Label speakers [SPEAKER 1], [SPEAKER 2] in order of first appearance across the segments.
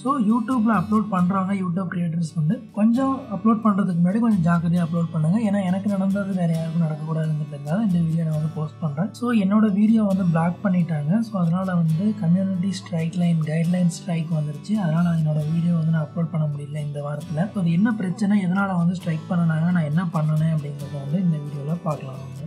[SPEAKER 1] so யூடியூப்பில் upload பண்ணுறவங்க YouTube creators வந்து கொஞ்சம் அப்லோட் பண்ணுறதுக்கு முன்னாடி கொஞ்சம் ஜாக்கிரதையாக அப்லோட் பண்ணுங்கள் ஏன்னா எனக்கு நடந்தது வேறு யாருக்கும் நடக்கக்கூடாதுங்கிறதுக்காக இந்த வீடியோ நான் வந்து போஸ்ட் பண்ணுறேன் ஸோ என்னோட வீடியோ வந்து பிளாக் பண்ணிட்டாங்க ஸோ அதனால் வந்து community strike line guideline strike வந்துருச்சு அதனால் என்னோட வீடியோ வந்து நான் அப்லோட் பண்ண முடியல இந்த வாரத்தில் ஸோ அது என்ன பிரச்சனை எதனால் வந்து ஸ்ட்ரைக் பண்ணினாங்க நான் என்ன பண்ணினேன் அப்படிங்கிறத வந்து இந்த வீடியோவில் பார்க்கலாம் வந்து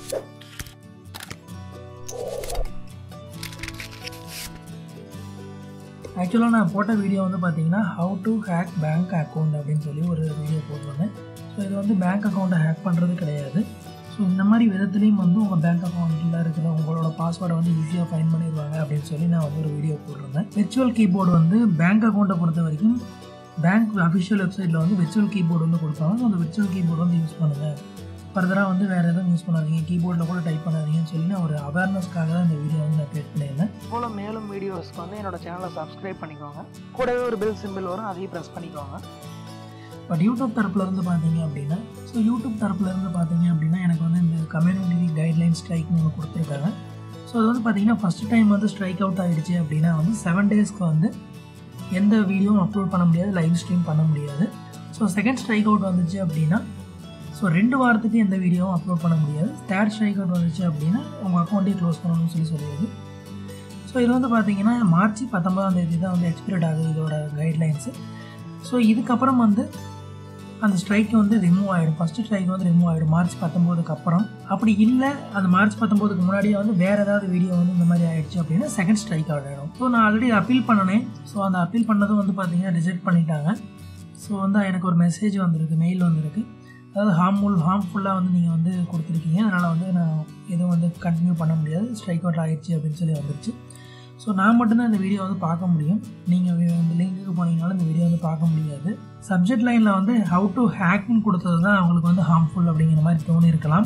[SPEAKER 1] ஆக்சுவலாக நான் போட்ட வீடியோ வந்து பார்த்தீங்கன்னா how to hack bank account அப்படின்னு சொல்லி ஒரு வீடியோ போட்டிருந்தேன் ஸோ இது வந்து பேங்க் அக்கௌண்ட்டை ஹேக் பண்ணுறது கிடையாது ஸோ இந்த மாதிரி விதத்துலேயும் வந்து உங்கள் பேங்க் அக்கௌண்ட்டில் இருக்கிற உங்களோட பாஸ்வேர்டை வந்து ஈஸியாக ஃபைன் பண்ணிடுவாங்க அப்படின்னு சொல்லி நான் வந்து ஒரு வீடியோ போட்டிருந்தேன் விர்ச்சுவல் கீபோர்டு வந்து பேங்க் அக்கௌண்ட்டை பொறுத்த வரைக்கும் பேங்க் அஃபிஷியல் வெப்சைட்டில் வந்து விர்ச்சுவல் கீபோர்டு வந்து கொடுப்பாங்க ஸோ அந்த விர்ச்சுவல் கீபோர்டு வந்து யூஸ் பண்ணுங்கள் ஃபர்தராக வந்து வேறு எதுவும் யூஸ் பண்ணாதீங்க கீபோர்டில் கூட டைப் பண்ணாதீங்கன்னு சொல்லி நான் ஒரு அவேர்னஸ்க்காக தான் இந்த வீடியோ வந்து நான் கிரியேட் பண்ணியிருந்தேன்
[SPEAKER 2] போல் மேலும் வீடியோஸ்க்கு வந்து என்னோட சேனலை சப்ஸ்கிரைப் பண்ணிக்கோங்க கூடவே ஒரு பெல் சிம்பிள் வரும் அதையும் ப்ரெஸ் பண்ணிக்கோங்க
[SPEAKER 1] பட் யூடியூப் தரப்புல இருந்து பார்த்தீங்க அப்படின்னா ஸோ யூடியூப் தரப்புல இருந்து பார்த்தீங்க அப்படின்னா எனக்கு வந்து இந்த கம்யூனிட்டி கைட்லைன் ஸ்ட்ரைக்னு ஒன்று கொடுத்துருக்காங்க ஸோ அது வந்து பார்த்தீங்கன்னா ஃபஸ்ட் டைம் வந்து ஸ்ட்ரைக் அவுட் ஆகிடுச்சு அப்படின்னா வந்து செவன் டேஸ்க்கு வந்து எந்த வீடியோவும் அப்லோட் பண்ண முடியாது லைவ் ஸ்ட்ரீம் பண்ண முடியாது ஸோ செகண்ட் ஸ்ட்ரைக் அவுட் வந்துச்சு அப்படின்னா ஸோ ரெண்டு வாரத்துக்கு எந்த வீடியோவும் அப்லோட் பண்ண முடியாது தேர்ட் ஸ்ட்ரைக் அவுட் வந்துச்சு அப்படின்னா உங்கள் அக்கௌண்ட்டே க்ளோஸ் பண்ணணும்னு சொல்லி சொல்லிடுது ஸோ இது வந்து பார்த்தீங்கன்னா மார்ச் பத்தொன்பதாம் தேதி தான் வந்து எக்ஸ்பிரேட் ஆகுது இதோட கைட்லைன்ஸு ஸோ இதுக்கப்புறம் வந்து அந்த ஸ்ட்ரைக் வந்து ரிமூவ் ஆகிடும் ஃபஸ்ட்டு ஸ்ட்ரைக் வந்து ரிமூவ் ஆகிடும் மார்ச் பத்தொம்போதுக்கு அப்புறம் அப்படி இல்லை அந்த மார்ச் பத்தொம்போதுக்கு முன்னாடியே வந்து வேறு ஏதாவது வீடியோ வந்து இந்த மாதிரி ஆயிடுச்சு அப்படின்னா செகண்ட் ஸ்ட்ரைக் அவுட் ஆகிடும் ஸோ நான் ஆல்ரெடி அப்பீல் பண்ணினேன் ஸோ அந்த அப்பீல் பண்ணதும் வந்து பார்த்தீங்கன்னா ரிஜெக்ட் பண்ணிட்டாங்க ஸோ வந்து எனக்கு ஒரு மெசேஜ் வந்திருக்கு மெயில் வந்திருக்கு அதாவது ஹார்ம்ஃபுல் ஹார்ம்ஃபுல்லாக வந்து நீங்கள் வந்து கொடுத்துருக்கீங்க அதனால் வந்து நான் எதுவும் வந்து கண்டினியூ பண்ண முடியாது ஸ்ட்ரைக் அவுட் ஆகிடுச்சு அப்படின்னு சொல்லி வந்துருச்சு ஸோ நான் மட்டும்தான் இந்த வீடியோ வந்து பார்க்க முடியும் நீங்கள் இந்த லிங்க்குக்கு போனீங்கனாலும் இந்த வீடியோ வந்து பார்க்க முடியாது சப்ஜெக்ட் லைனில் வந்து ஹவு டு ஹேக்னு கொடுத்தது தான் அவங்களுக்கு வந்து ஹார்ம்ஃபுல் அப்படிங்கிற மாதிரி தோணி இருக்கலாம்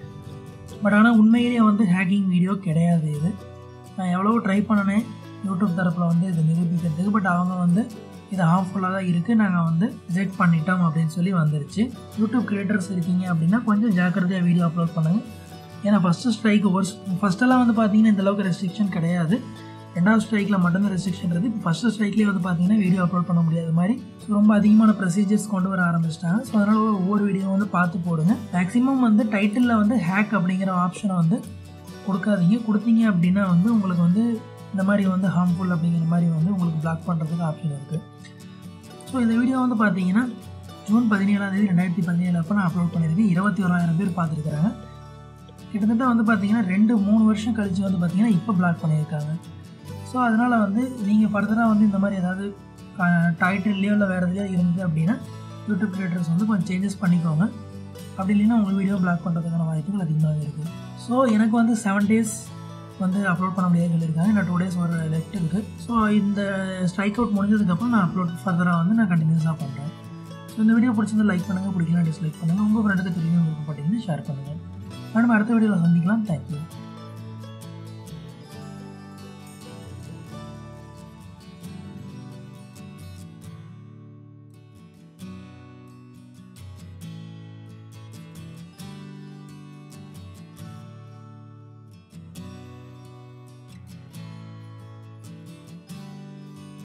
[SPEAKER 1] பட் ஆனால் உண்மையிலேயே வந்து ஹேக்கிங் வீடியோ கிடையாது இது நான் எவ்வளோ ட்ரை பண்ணினேன் யூடியூப் தரப்பில் வந்து இது நிரூபிக்கிறதுக்கு பட் அவங்க வந்து இது ஹார்ம்ஃபுல்லாக தான் இருக்குது நாங்கள் வந்து ரிஜெக்ட் பண்ணிட்டோம் அப்படின்னு சொல்லி வந்துருச்சு யூடியூப் கிரியேட்டர்ஸ் இருக்கீங்க அப்படின்னா கொஞ்சம் ஜாக்கிரதையாக வீடியோ அப்லோட் பண்ணுங்கள் ஏன்னா ஃபஸ்ட்டு ஸ்ட்ரைக் ஒரு ஃபஸ்ட்டெல்லாம் வந்து பார்த்தீங்கன்னா இந்தளவுக்கு ரெஸ்ட்ரிக்ஷன் கிடையாது ரெண்டாவது ஸ்ட்ரைக்கில் மட்டும்தான் ரெஸ்ட்ரிக்ஷன் இருக்குது இப்போ ஃபஸ்ட்டு ஸ்ட்ரைக்லேயே வந்து பார்த்தீங்கன்னா வீடியோ அப்லோட் பண்ண முடியாத மாதிரி ஸோ ரொம்ப அதிகமான ப்ரொசீஜர்ஸ் கொண்டு வர ஆரம்பிச்சிட்டாங்க ஸோ அதனால் ஒவ்வொரு வீடியோ வந்து பார்த்து போடுங்க மேக்ஸிமம் வந்து டைட்டிலில் வந்து ஹேக் அப்படிங்கிற ஆப்ஷனை வந்து கொடுக்காதீங்க கொடுத்தீங்க அப்படின்னா வந்து உங்களுக்கு வந்து இந்த மாதிரி வந்து ஹார்ம்ஃபுல் அப்படிங்கிற மாதிரி வந்து உங்களுக்கு பிளாக் பண்ணுறதுக்கு ஆப்ஷன் இருக்குது ஸோ இந்த வீடியோ வந்து பார்த்தீங்கன்னா ஜூன் பதினேழாம் தேதி ரெண்டாயிரத்தி பதினேழு அப்போ நான் அப்லோட் பண்ணியிருக்கேன் இருபத்தி ஓராயிரம் பேர் பார்த்துருக்குறாங்க கிட்டத்தட்ட வந்து பார்த்தீங்கன்னா ரெண்டு மூணு வருஷம் கழித்து வந்து பார்த்தீங்கன்னா இப்போ பிளாக் பண்ணியிருக்காங்க ஸோ அதனால் வந்து நீங்கள் ஃபர்தராக வந்து இந்த மாதிரி ஏதாவது டைட்டில்லையோ இல்லை வேறு எதுலையோ இருந்தது அப்படின்னா யூடியூப் கிரியேட்டர்ஸ் வந்து கொஞ்சம் சேஞ்சஸ் பண்ணிக்கோங்க அப்படி இல்லைன்னா உங்கள் வீடியோ பிளாக் பண்ணுறதுக்கான வாய்ப்புகள் அதிகமாகவே இருக்குது ஸோ எனக்கு வந்து செவன் டேஸ் வந்து அப்லோட் பண்ண முடியாது சொல்லியிருக்காங்க இன்னும் டூ டேஸ் ஒரு லெஃப்ட் இருக்குது ஸோ இந்த ஸ்ட்ரைக் அவுட் முடிஞ்சதுக்கப்புறம் நான் அப்லோட் ஃபர்தராக வந்து நான் கண்டினியூஸாக பண்ணுறேன் ஸோ இந்த வீடியோ பிடிச்சிருந்தா லைக் பண்ணுங்கள் பிடிக்கலாம் டிஸ்லைக் பண்ணுங்கள் உங்கள் ஃப்ரெண்டுக்கு தெரியும் விருப்பப்பட்டீங்கன்னா ஷேர் பண்ணுங்கள் மேடம் அடுத்த வீடியோவில் சந்திக்கலாம் தேங்க்யூ